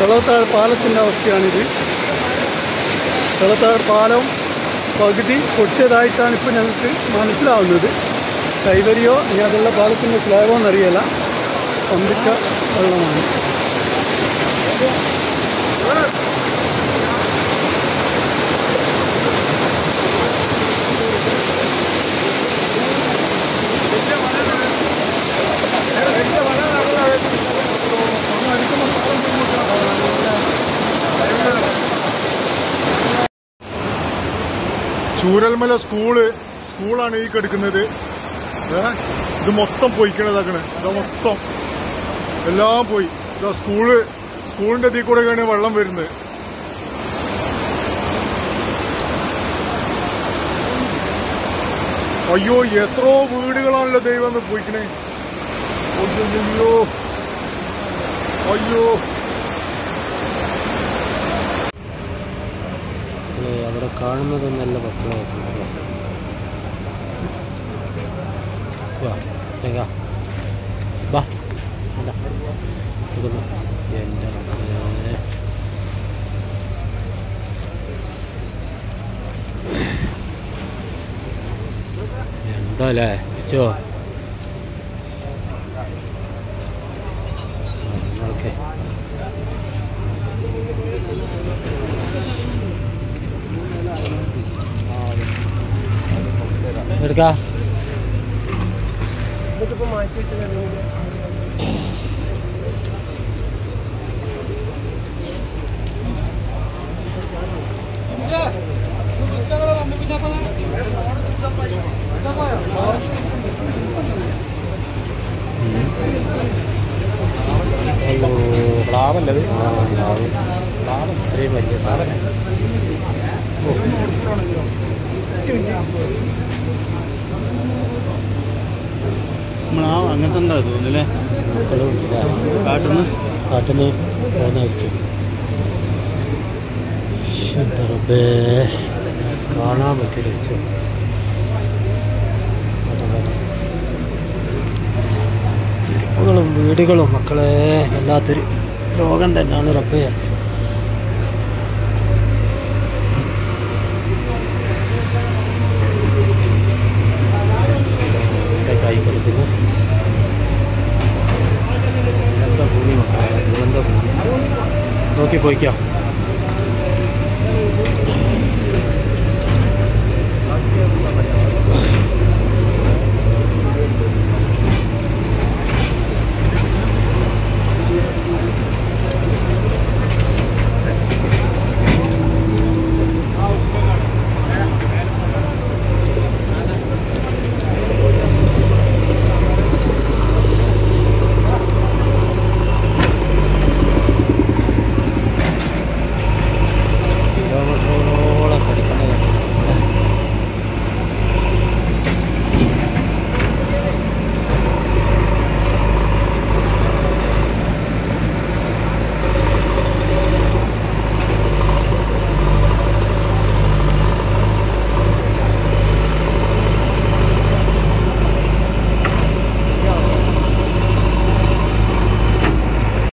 വെള്ളത്താഴ് പാലത്തിൻ്റെ അവസ്ഥയാണിത് വെള്ളത്താഴ് പാലം പകുതി പൊട്ടിയതായിട്ടാണ് ഇപ്പോൾ ഞങ്ങൾക്ക് മനസ്സിലാവുന്നത് കൈവരിയോ ഇനി അതുള്ള പാലത്തിൻ്റെ സ്ലാബോ എന്നറിയില്ല പമ്പിച്ച വെള്ളമാണ് ചൂരൽമല സ്കൂള് സ്കൂളാണ് ഈ കിടക്കുന്നത് ഏ? ഇത് മൊത്തം പോയിക്കണതാക്കണ് ഇതാ മൊത്തം എല്ലാം പോയി ഇതാ സ്കൂള് സ്കൂളിന്റെ ഇതിൽ കൂടെയൊക്കെയാണ് വെള്ളം വരുന്നത് അയ്യോ എത്രയോ വീടുകളാണല്ലോ ദൈവം ഒന്ന് പോയിക്കണേ അയ്യോ അയ്യോ മക്കളെ അവിടെ കാണുന്നതൊന്നല്ല മക്കളെ സംഭവം വാ ചെങ്ക വാ ഇതാ. ഇതൊന്ന് എൻ്റെ റബ്ബേ. എന്താല്ലേ വെച്ചോ ഓക്കെ എടുക്കാ പ്ലാവല്ലത് പ്ലാവ് പ്ലാവ് ഇത്രയും വലിയ സാധനം നമ്മളാ അങ്ങനത്തെ എന്താ തോന്നുന്നല്ലേ മക്കളും ഇതാ കാട്ടുന്ന കാട്ടിന് പോകുന്നതായിരിക്കും എൻ്റെ റബ്ബേ കാണാൻ പറ്റില്ല വെച്ചു ചെരുപ്പുകളും വീടുകളും മക്കളെ വല്ലാത്തൊരു രോഗം തന്നെയാണ് റബ്ബേ എൻ്റെ കൈ കൊടുക്കുന്നു ദുരന്ത ഭൂമി മക്കളെ ദുരന്ത ഭൂമി നോക്കി പോയിക്കോ